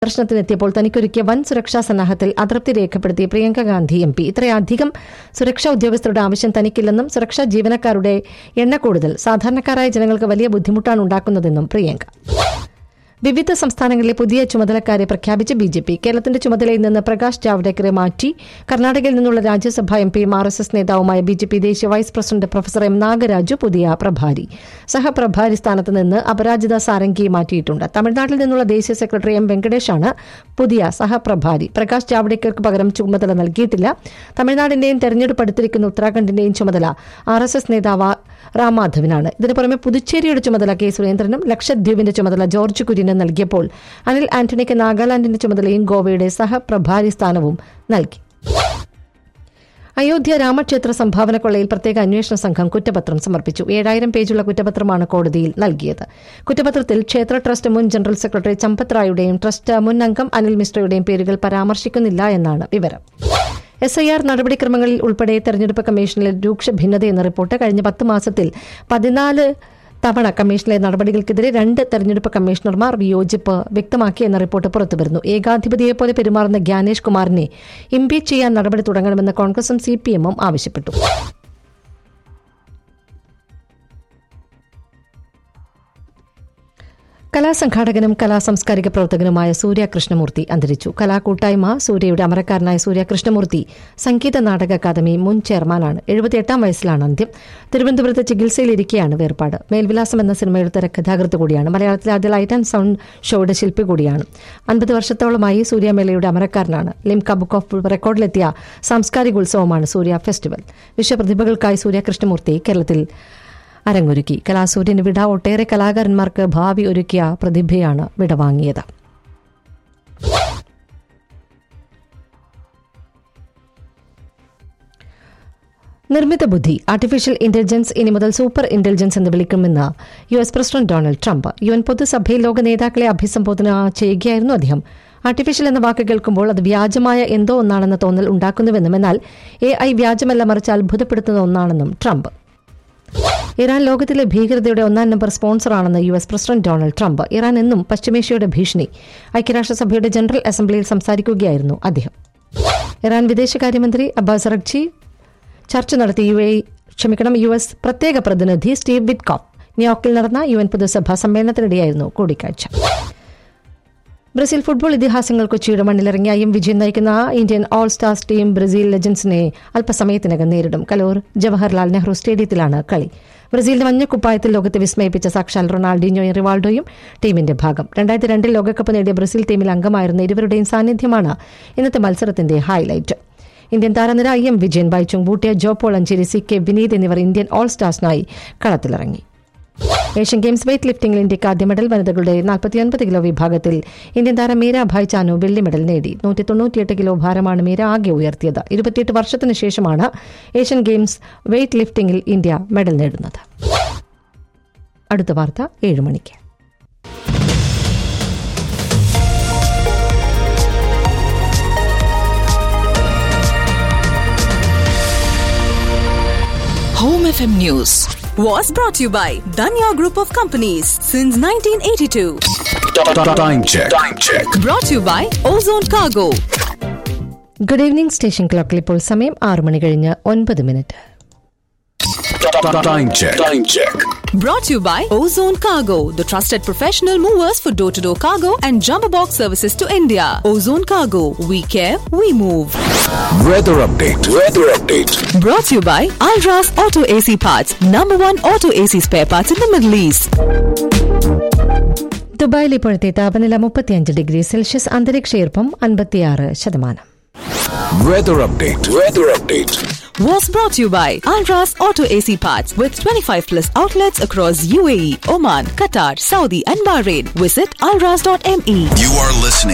ദർശനത്തിനെത്തിയപ്പോൾ തനിക്കൊരുക്കിയ വൻ സുരക്ഷാ സന്നാഹത്തിൽ അതൃപ്തി രേഖപ്പെടുത്തി പ്രിയങ്ക ഗാന്ധി എം പി ഇത്രയധികം സുരക്ഷാ ഉദ്യോഗസ്ഥരുടെ ആവശ്യം തനിക്കില്ലെന്നും സുരക്ഷാ ജീവനക്കാരുടെ എണ്ണ കൂടുതൽ സാധാരണക്കാരായ ജനങ്ങൾക്ക് വലിയ ബുദ്ധിമുട്ടാണ് ഉണ്ടാക്കുന്നതെന്നും പ്രിയങ്ക വിവിധ സംസ്ഥാനങ്ങളിലെ പുതിയ ചുമതലക്കാരെ പ്രഖ്യാപിച്ച് ബി ജെ പി കേരളത്തിന്റെ ചുമതലയിൽ നിന്ന് പ്രകാശ് ജാവ്ദേക്കറെ മാറ്റി കർണാടകയിൽ നിന്നുള്ള രാജ്യസഭാ എം പിയും ആർ എസ് എസ് നേതാവുമായ ബി ജെ പി ദേശീയ vice president professor M Nagaraju പുതിയ പ്രഭാരി സഹപ്രഭാരി സ്ഥാനത്ത് നിന്ന് അപരാജിത സാരംഗിയെ മാറ്റിയിട്ടുണ്ട് തമിഴ്നാട്ടിൽ നിന്നുള്ള ദേശീയ സെക്രട്ടറി എം വെങ്കടേഷാണ് പുതിയ സഹപ്രഭാരി പ്രകാശ് ജാവ്ദേക്കർക്ക് പകരം ചുമതല നൽകിയിട്ടില്ല തമിഴ്നാടിന്റെയും തെരഞ്ഞെടുപ്പ് അടുത്തിരിക്കുന്ന ഉത്തരാഖണ്ഡിന്റെയും ചുമതല ആർ എസ് എസ് നേതാവ് റാം മാധവിനാണ് ഇതിനു പുറമെ പുതുച്ചേരിയുടെ ചുമതല കെ സുരേന്ദ്രനും ലക്ഷദ്വീപിന്റെ ചുമതല ജോർജ് കുര്യനും നൽകിയപ്പോൾ അനിൽ ആന്റണിക്ക് നാഗാലാൻഡിന്റെ ചുമതലയും ഗോവയുടെ സഹപ്രഭാരി സ്ഥാനവും നൽകി അയോധ്യ രാമക്ഷേത്ര സംഭാവന കൊള്ളയിൽ പ്രത്യേക അന്വേഷണ സംഘം കുറ്റപത്രം സമർപ്പിച്ചു ഏഴായിരം പേജുള്ള കുറ്റപത്രമാണ് കോടതിയിൽ നൽകിയത് കുറ്റപത്രത്തിൽ ക്ഷേത്ര ട്രസ്റ്റ് മുൻ ജനറൽ സെക്രട്ടറി ചമ്പത് റായുടെയും ട്രസ്റ്റ് മുൻ അംഗം അനിൽ മിശ്രയുടെയും പേരുകൾ പരാമർശിക്കുന്നില്ല എന്നാണ് വിവരം എസ് ഐ ആർ നടപടിക്രമങ്ങളിൽ ഉൾപ്പെടെ തെരഞ്ഞെടുപ്പ് കമ്മീഷനിൽ രൂക്ഷ ഭിന്നതയെന്ന റിപ്പോർട്ട് കഴിഞ്ഞ പത്ത് മാസത്തിൽ പതിനാല് തവണ കമ്മീഷനിലെ നടപടികൾക്കെതിരെ രണ്ട് തെരഞ്ഞെടുപ്പ് കമ്മീഷണർമാർ വിയോജിപ്പ് വ്യക്തമാക്കിയെന്ന റിപ്പോർട്ട് പുറത്തുവരുന്നു ഏകാധിപതിയെപ്പോലെ പെരുമാറുന്ന ഗ്യാനേഷ് കുമാറിനെ ഇംപീച്ച് ചെയ്യാൻ നടപടി തുടങ്ങണമെന്ന് കോൺഗ്രസും സി പി എമ്മും ആവശ്യപ്പെട്ടു കലാസംഘാടകനും കലാസാംസ്കാരിക പ്രവർത്തകനുമായ സൂര്യ കൃഷ്ണമൂർത്തി അന്തരിച്ചു കലാകൂട്ടായ്മ സൂര്യയുടെ അമരക്കാരനായ സൂര്യ കൃഷ്ണമൂർത്തി സംഗീത നാടക അക്കാദമി മുൻ ചെയർമാനാണ് എഴുപത്തിയെട്ടാം വയസ്സിലാണ് അന്ത്യം തിരുവനന്തപുരത്ത് ചികിത്സയിലിരിക്കെയാണ് വേർപാട് മേൽവിലാസം എന്ന സിനിമയുടെ തിരക്കഥാകൃത്ത് കൂടിയാണ് മലയാളത്തിലെ ആദ്യ ലൈറ്റ് ആൻഡ് സൗണ്ട് ഷോയുടെ ശില്പി കൂടിയാണ് അൻപത് വർഷത്തോളമായി സൂര്യമേളയുടെ അമരക്കാരനാണ് ലിംക ബുക്ക് ഓഫ് റെക്കോർഡിലെത്തിയ സാംസ്കാരിക ഉത്സവമാണ് സൂര്യ ഫെസ്റ്റിവൽ വിശ്വപ്രതിഭകൾക്കായി സൂര്യ കൃഷ്ണമൂർത്തി കേരളത്തിൽ അരങ്ങൊരുക്കി കലാസൂര്യന് വിട ഒട്ടേറെ കലാകാരന്മാർക്ക് ഭാവി ഒരുക്കിയ പ്രതിഭയാണ് വിടവാങ്ങിയത് നിർമ്മിത ബുദ്ധി ആർട്ടിഫിഷ്യൽ ഇന്റലിജൻസ് ഇനി മുതൽ സൂപ്പർ ഇന്റലിജൻസ് എന്ന് വിളിക്കുമെന്ന് U S president Donald Trump U N പൊതുസഭയിൽ ലോക നേതാക്കളെ അഭിസംബോധന ചെയ്യുകയായിരുന്നു അദ്ദേഹം ആർട്ടിഫിഷ്യൽ എന്ന വാക്ക് കേൾക്കുമ്പോൾ അത് വ്യാജമായ എന്തോ ഒന്നാണെന്ന തോന്നൽ ഉണ്ടാക്കുന്നുവെന്നും എന്നാൽ എ ഐ വ്യാജമല്ല മറിച്ച് അത്ഭുതപ്പെടുത്തുന്ന ഒന്നാണെന്നും ട്രംപ് ഇറാൻ ലോകത്തിലെ ഭീകരതയുടെ ഒന്നാം നമ്പർ സ്പോൺസറാണെന്ന് U S president Donald Trump Iran എന്നും പശ്ചിമേഷ്യയുടെ ഭീഷണി ഐക്യരാഷ്ട്രസഭയുടെ ജനറൽ അസംബ്ലിയിൽ സംസാരിക്കുകയായിരുന്നു അദ്ദേഹം ഇറാൻ വിദേശകാര്യമന്ത്രി അബ്ബാസ് റഗ്ചി ചർച്ച നടത്തി യു എ ക്ഷമിക്കണം യു എസ് പ്രത്യേക പ്രതിനിധി സ്റ്റീവ് വിറ്റ്കോഫ് ന്യൂയോർക്കിൽ നടന്ന യു എൻ പൊതുസഭാ സമ്മേളനത്തിനിടെയായിരുന്നു കൂടിക്കാഴ്ച ബ്രസീൽ ഫുട്ബോൾ ഇതിഹാസങ്ങൾ കൊച്ചിയുടെ മണ്ണിലിറങ്ങി ഐ എം വിജയൻ നയിക്കുന്ന Indian all stars team Brazil ലെജൻസിനെ അല്പസമയത്തിനകം നേരിടും കലൂർ ജവഹർലാൽ നെഹ്റു സ്റ്റേഡിയത്തിലാണ് കളി ബ്രസീലിന്റെ മഞ്ഞക്കുപ്പായത്തിൽ ലോകത്തെ വിസ്മയിപ്പിച്ച സാക്ഷാൽ റൊണാൾഡിനോയും റിവാൾഡോയും ടീമിന്റെ ഭാഗം രണ്ടായിരത്തി രണ്ടിൽ ലോകകപ്പ് നേടിയ ബ്രസീൽ ടീമിൽ അംഗമായിരുന്ന ഇരുവരുടെയും സാന്നിധ്യമാണ് ഇന്നത്തെ മത്സരത്തിന്റെ ഹൈലൈറ്റ് ഇന്ത്യൻ താരനിര ഐ എം വിജയൻ ബൈച്ചുങ് ബൂട്ടിയ ജോ പോൾ അഞ്ചേരി സി കെ വിനീത് എന്നിവർ ഇന്ത്യൻ ഓൾ സ്റ്റാർസിനായി കളത്തിലിറങ്ങി ഏഷ്യൻ ഗെയിംസ് വെയ്റ്റ് ലിഫ്റ്റിംഗിൽ ഇന്ത്യക്ക് ആദ്യ മെഡൽ വനിതകളുടെ നാൽപ്പത്തിയൊൻപത് കിലോ വിഭാഗത്തിൽ ഇന്ത്യൻ താരം മീര ഭായ് ചാനു വെള്ളി മെഡൽ നേടി നൂറ്റി തൊണ്ണൂറ്റിയെട്ട് കിലോ ഭാരമാണ് മീര ആകെ ഉയർത്തിയത് ഇരുപത്തിയെട്ട് വർഷത്തിന് ശേഷമാണ് ഏഷ്യൻ ഗെയിംസ് വെയ്റ്റ് ലിഫ്റ്റിംഗിൽ ഇന്ത്യ മെഡൽ നേടുന്നത് അടുത്ത വാർത്ത ഏഴ് മണിക്ക് Home FM News was brought to you by Danya Group of Companies since 1982. Time check. Time check. Brought to you by Ozone Cargo. Good evening station ക്ലോക്കിൽ ഇപ്പോൾ സമയം ആറ് മണി കഴിഞ്ഞ് ഒൻപത് minute Time check. Time check. Brought to you by Ozone Cargo, the trusted professional movers for door to door cargo and jumbo box services to India. Ozone Cargo, we care, we move. Weather update. Weather update. Brought to you by Alras Auto AC Parts, number one auto AC spare parts in the Middle East. ദുബായിൽ ഇപ്പോഴത്തെ താപനില മുപ്പത്തിയഞ്ച് degree Celsius അന്തരീക്ഷ ഈർപ്പം അൻപത്തിയാറ് ശതമാനം Weather update. Weather update. Was brought to you by Alras Auto AC Parts with 25 plus outlets across UAE, Oman, Qatar, Saudi, and Bahrain. Visit alras.me. You are listening.